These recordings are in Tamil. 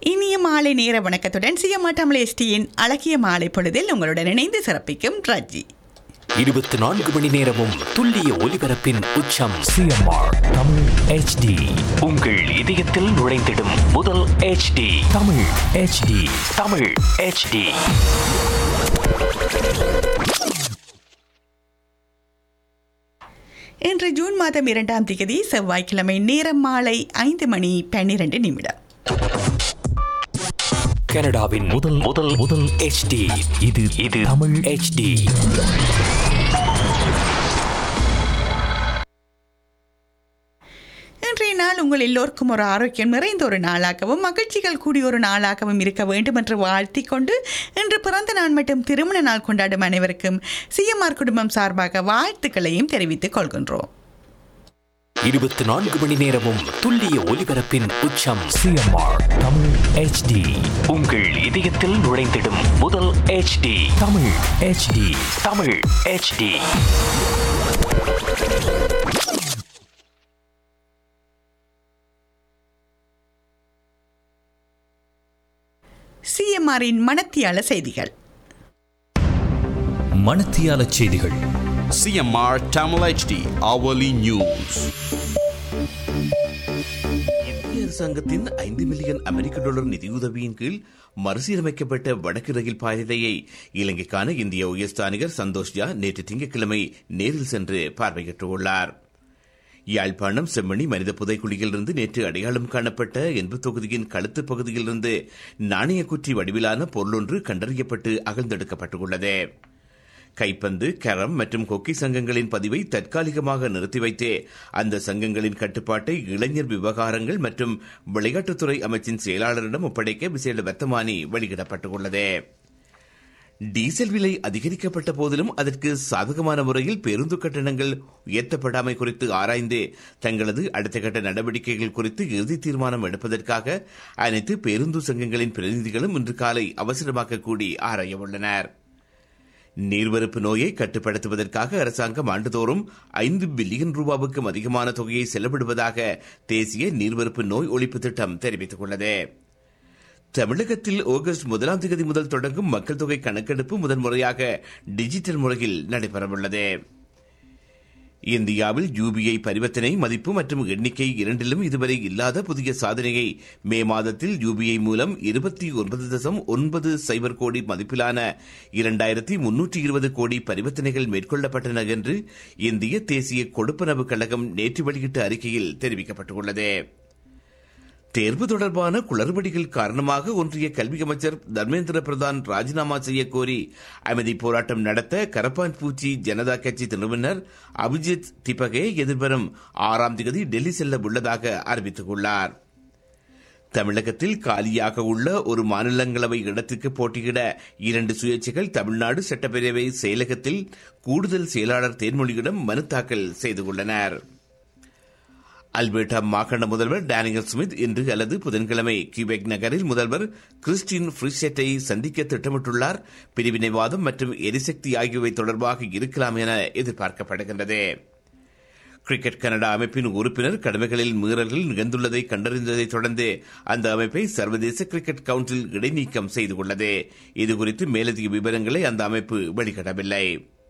இனிய மாலை நேர வணக்கத்துடன் சிஎம்ஆ தமிழ் எஸ்டியின் அழகிய மாலை பொழுதில் உங்களுடன் இணைந்து சிறப்பிக்கும் ரஜி இருபத்தி நான்கு மணி நேரமும் துல்லிய ஒலிபரப்பின் உச்சம் சிஎம்ஆர் தமிழ் ஹெச்டி உங்கள் இதயத்தில் நுழைந்திடும் முதல் HD Tamil HD Tamil HD இன்று ஜூன் மாதம் இரண்டாம் தேதி செவ்வாய்க்கிழமை நேரம் மாலை ஐந்து மணி பன்னிரண்டு நிமிடம் கனடாவின் முதல் முதல் முதல் HD இது இது தமிழ் HD இன்றைய நாள் உங்கள் எல்லோருக்கும் ஒரு ஆரோக்கியம் நிறைந்த ஒரு நாளாகவும் மகிழ்ச்சிகள் கூடிய ஒரு நாளாகவும் இருக்க வேண்டும் என்று வாழ்த்திக் கொண்டு இன்று பிறந்த நாள் மற்றும் திருமண நாள் கொண்டாடும் அனைவருக்கும் சிஎம்ஆர் குடும்பம் சார்பாக வாழ்த்துக்களையும் தெரிவித்துக் கொள்கின்றோம் இருபத்தி நான்கு மணி நேரமும் துல்லிய ஒலிபரப்பின் உச்சம் சிஎம்ஆர் தமிழ் ஹெச்டி உங்கள் இதயத்தில் நுழைந்திடும் முதல் HD Tamil HD Tamil HD சிஎம்ஆரின் மனத்தியால செய்திகள் மணத்தியால செய்திகள் CMR Tamil HD hourly news. இந்திய அரசாங்கத்தின் ஐந்து மில்லியன் அமெரிக்க டாலர் நிதியுதவியின் கீழ் மறுசீரமைக்கப்பட்ட வடக்கு ரயில் பாதையை இலங்கைக்கான இந்திய உயர்ஸ்தானிகர் சந்தோஷ் ஜா நேற்று திங்கட்கிழமை நேரில் சென்று பார்வையிட்டுள்ளார் யாழ்ப்பாணம் செம்மணி மனித புதைக்குழியிலிருந்து நேற்று அடையாளம் காணப்பட்ட என்பு தொகுதியின் கழுத்து பகுதியிலிருந்து நாணயக்குற்றி வடிவிலான பொருளொன்று கண்டறியப்பட்டு அகழ்ந்தெடுக்கப்பட்டுள்ளது கைப்பந்து கரம் மற்றும் கொக்கி சங்கங்களின் பதிவை தற்காலிகமாக நிறுத்தி வைத்தே அந்த சங்கங்களின் கட்டுப்பாட்டை இளைஞர் விவகாரங்கள் மற்றும் விளையாட்டுத்துறை அமைச்சின் செயலாளரிடம் ஒப்படைக்க விசேட வர்த்தமானி வெளியிடப்பட்டுள்ளது டீசல் விலை அதிகரிக்கப்பட்ட போதிலும் அதற்கு சாதகமான முறையில் பேருந்து கட்டணங்கள் உயர்த்தப்படாமை குறித்து ஆராய்ந்து தங்களது அடுத்த கட்ட நடவடிக்கைகள் குறித்து இறுதி தீர்மானம் எடுப்பதற்காக அனைத்து பேருந்து சங்கங்களின் பிரதிநிதிகளும் இன்று காலை அவசரமாக கூடி ஆராய உள்ளனர் நீர்வரப்பு நோயை கட்டுப்படுத்துவதற்காக அரசாங்கம் ஆண்டுதோறும் ஐந்து பில்லியன் ரூபாவுக்கும் அதிகமான தொகையை செலவிடுவதாக தேசிய நீர்வரப்பு நோய் ஒழிப்பு திட்டம் தெரிவித்துள்ளது தமிழகத்தில் ஆகஸ்ட் முதலாம் தேதி முதல் தொடங்கும் மக்கள் தொகை கணக்கெடுப்பு முதன்முறையாக டிஜிட்டல் முறையில் நடைபெறவுள்ளது இந்தியாவில் யூபிஐ பரிவர்த்தனை மதிப்பு மற்றும் எண்ணிக்கை இரண்டிலும் இதுவரை இல்லாத புதிய சாதனையை மே மாதத்தில் யூபிஐ மூலம் இருபத்தி ஒன்பது தசம் ஒன்பது சைபர் கோடி மதிப்பிலான இரண்டாயிரத்தி முன்னூற்றி இருபது கோடி பரிவர்த்தனைகள் மேற்கொள்ளப்பட்டன என்று இந்திய தேசிய கொடுப்பனவு கழகம் நேற்று வெளியிட்ட அறிக்கையில் தெரிவிக்கப்பட்டுள்ளது தேர்வு தொடர்பான குளறுபடிகள் காரணமாக ஒன்றிய கல்வி அமைச்சர் தர்மேந்திர பிரதான் ராஜினாமா செய்ய கோரி அமைதி போராட்டம் நடத்த கரப்பான் பூச்சி ஜனதா கட்சி நிறுவனர் அபிஜித் திபகே எதிர்வரும் ஆறாம் தேதி டெல்லி செல்ல உள்ளதாக அறிவித்துள்ளார் தமிழகத்தில் காலியாக உள்ள ஒரு மாநிலங்களவை இடத்திற்கு போட்டியிட இரண்டு சுயேட்சைகள் தமிழ்நாடு சட்டப்பேரவை செயலகத்தில் கூடுதல் செயலாளர் தேன்மொழியிடம் மனு தாக்கல் செய்துள்ளனர் அல்பர்டா மாகாண முதல்வர் டேனியல் ஸ்மித் இன்று அல்லது புதன்கிழமை கியூபெக் நகரில் முதல்வர் கிறிஸ்டின் ஃப்ரிஷெட்டை சந்திக்க திட்டமிட்டுள்ளார் பிரிவினைவாதம் மற்றும் எரிசக்தி ஆகியவை தொடர்பாக இருக்கலாம் என எதிர்பார்க்கப்படுகின்றது கிரிக்கெட் கனடா அமைப்பின் உறுப்பினர் கடமைகளில் மீறல்கள் நிகழ்ந்துள்ளதை கண்டறிந்ததைத் தொடர்ந்து அந்த அமைப்பை சர்வதேச கிரிக்கெட் கவுன்சில் இடைநீக்கம் செய்துள்ளது இதுகுறித்து மேலதிக விவரங்களை அந்த அமைப்பு வெளியிடவில்லை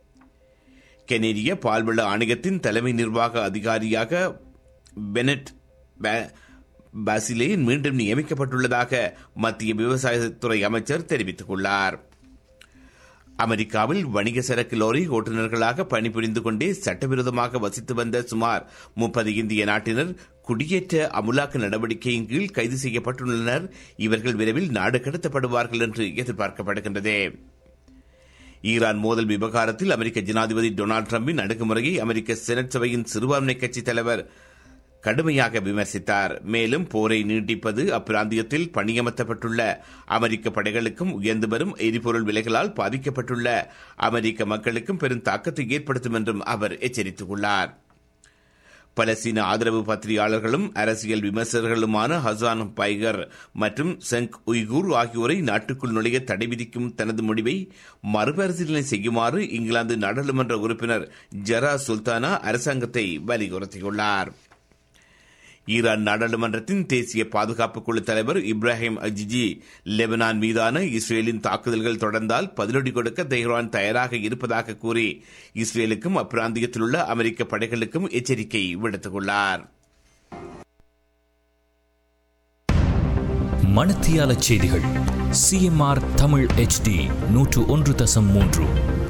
கெனேடிய பால்வள ஆணையத்தின் தலைமை நிர்வாக அதிகாரியாக பெனட் பாசிலே மீண்டும் நியமிக்கப்பட்டுள்ளதாக மத்திய விவசாயத்துறை அமைச்சர் தெரிவித்துள்ளார் அமெரிக்காவில் வணிக சரக்கு லாரி ஓட்டுநர்களாக பணிபுரிந்து கொண்டே சட்டவிரோதமாக வசித்து வந்த சுமார் முப்பது இந்திய நாட்டினர் குடியேற்ற அமுலாக்க நடவடிக்கையின் கீழ் கைது செய்யப்பட்டுள்ளனர் இவர்கள் விரைவில் நாடு கடத்தப்படுவார்கள் என்று எதிர்பார்க்கப்படுகின்றது ஈரான் மோதல் விவகாரத்தில் அமெரிக்க ஜனாதிபதி டொனால்டு டிரம்பின் அணுகுமுறையை அமெரிக்க செனட் சபையின் சிறுபான்மை கட்சித் தலைவர் கடுமையாக விமர்சித்தார் மேலும் போரை நீட்டிப்பது அப்பிராந்தியத்தில் பணியமர்த்தப்பட்டுள்ள அமெரிக்க படைகளுக்கும் உயர்ந்து வரும் எரிபொருள் விலைகளால் பாதிக்கப்பட்டுள்ள அமெரிக்க மக்களுக்கும் பெரும் தாக்கத்தை ஏற்படுத்தும் என்றும் அவர் எச்சரித்துள்ளார் பலஸ்தீன ஆதரவு பத்திரிகையாளர்களும் அரசியல் விமர்சகர்களுமான ஹசான் பைகர் மற்றும் செங் உய்கூர் ஆகியோரை நாட்டுக்குள் நுழைய தடை விதிக்கும் தனது முடிவை மறுபரிசீலனை செய்யுமாறு இங்கிலாந்து நாடாளுமன்ற உறுப்பினர் ஜரா சுல்தானா அரசாங்கத்தை வலியுறுத்தியுள்ளார் ஈரான் நாடாளுமன்றத்தின் தேசிய பாதுகாப்பு குழு தலைவர் இப்ராஹிம் அஜிஜி லெபனான் மீதான இஸ்ரேலின் தாக்குதல்கள் தொடர்ந்தால் பதிலடி கொடுக்க தெஹ்ரான் தயாராக இருப்பதாக கூறி இஸ்ரேலுக்கும் அப்பிராந்தியத்தில் உள்ள அமெரிக்க படைகளுக்கும் எச்சரிக்கை விடுத்துள்ளார் மணத்தியால செய்திகள் சிஎம்ஆர் தமிழ் HD நூற்று ஒன்று தசம் மூன்று